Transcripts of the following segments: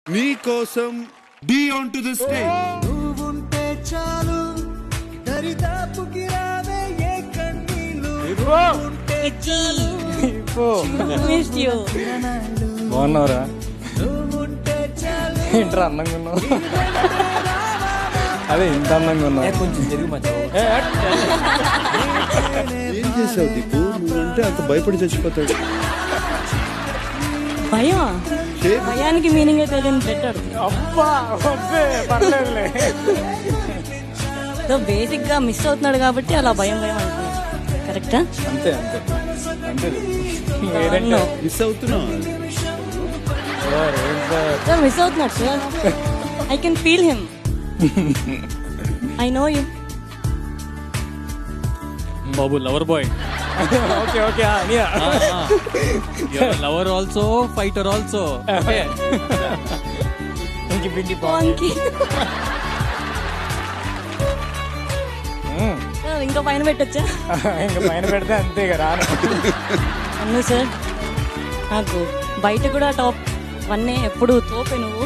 నీ కోసం డి ఆన్ టు ద స్టేజ్ నువ్వుంటే చాలు దరిదాపుకి రావే ఏ కన్నీళ్ళు మిస్ యూ బాగున్నావురా నువ్వుంటే చాలు ఏంట్రా అందంగా ఉన్నావు అదే ఇంత అందంగా ఉన్నావు కొంచెం తిరిగి మధ్య ఏం చేసావు దీపు నువ్వంటే అంత భయపడి చచ్చిపోతాడు భయం షేక్ భయానికి మీనింగ్ అయితే తెలియని పెట్టాడు అబ్బా వద్దే పర్లేదులే సో బేసిక్ గా మిస్ అవుతున్నాడు కాబట్టి అలా భయం భయం అంటున్నాడు కరెక్టా అంతే అంతే అంతే ఏదంటే మిస్ అవుతున్నావు సార్ మిస్ అవుతున్నాడు sir I can feel him I know you బాబు లవర్ బాయ్ ఓకే ఓకే అనియా లవర్ ఆల్సో ఫైటర్ ఆల్సో ఇంక పిండి వాంకి సార్ ఇంకా పైన పెట్టొచ్చా ఇంకా పైన పెడితే అంతే కదా రాను అన్ను సార్ నాకు బయట కూడా టాప్ వన్నే ఎప్పుడు తోపే నువ్వు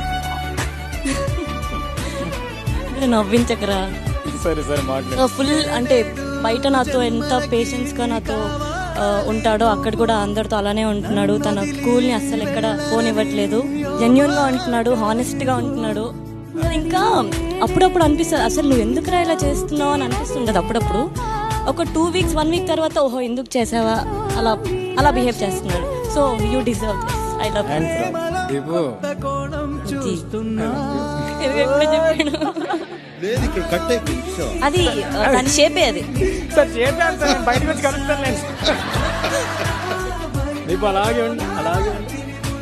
నవ్వించకరా సరే సరే మాట్లాడు ఫుల్ అంటే బయట నాతో ఎంత పేషెన్స్ గా నాతో ఆ, ఉంటాడో అక్కడ కూడా అందరితో అలానే ఉంటున్నాడు తన స్కూల్ ని అస్సలు ఎక్కడ పోనివ్వట్లేదు జెన్యున్ గా ఉంటున్నాడు హానెస్ట్ గా ఉంటున్నాడు ఇంకా అప్పుడప్పుడు అనిపిస్తుంది అసలు నువ్వు ఎందుకురా ఇలా చేస్తున్నావు అని అనిపిస్తుంటది అప్పుడప్పుడు ఒక టూ వీక్స్ వన్ వీక్ తర్వాత ఓహో ఎందుకు చేసావా అలా అలా బిహేవ్ చేస్తున్నాడు so you deserve this I love thanks రా దీపు కోణం చూస్తున్నా ఎప్పుడు చెప్పాడు లేదు ఇక్కడ కట్ అయిపోయింది చూసావా? అది ఆ, దాని షేపే అది సార్ చేద్దాం సార్ నేను బయటకు వచ్చి కలుస్తాను నేను దీపు అలాగే ఉండి అలాగే ఉండి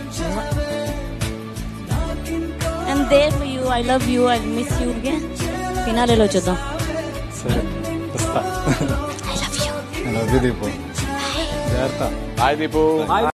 and there for you I love you I miss you ఫినాలేలో చూద్దాం సరే వస్తా I love you I love you, Deepu జాగ్రత్త హాయ్ దీపు